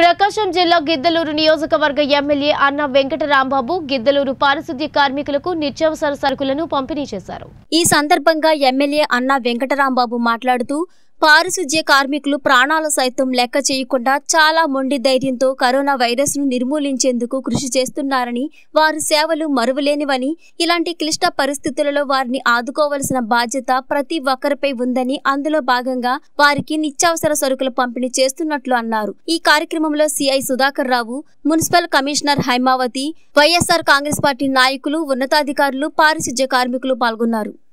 ప్రకాశం జిల్లా గిద్దలూరు నియోజకవర్గ ఎమ్మెల్యే అన్న వెంకటరాంబాబు గిద్దలూరు పారిశుద్ధ్య కార్మికులకు నిత్యావసర సరుకులను పంపిణీ చేశారు ఈ సందర్భంగా ఎమ్మెల్యే అన్నా వెంకటరాంబాబు మాట్లాడుతూ పారిశుధ్య కార్మికులు ప్రాణాలు సైతం లెక్క చేయకుండా చాలా మొండి ధైర్యంతో కరోనా వైరస్ ను నిర్మూలించేందుకు కృషి చేస్తున్నారని వారి సేవలు మరువలేనివని ఇలాంటి క్లిష్ట పరిస్థితులలో వారిని ఆదుకోవలసిన బాధ్యత ప్రతి ఒక్కరిపై ఉందని అందులో భాగంగా వారికి నిత్యావసర సరుకుల పంపిణీ చేస్తున్నట్లు అన్నారు ఈ కార్యక్రమంలో C I Sudhakar Rao municipal commissioner Haimavathi Y S R Congress party నాయకులు ఉన్నతాధికారులు పారిశుధ్య కార్మికులు పాల్గొన్నారు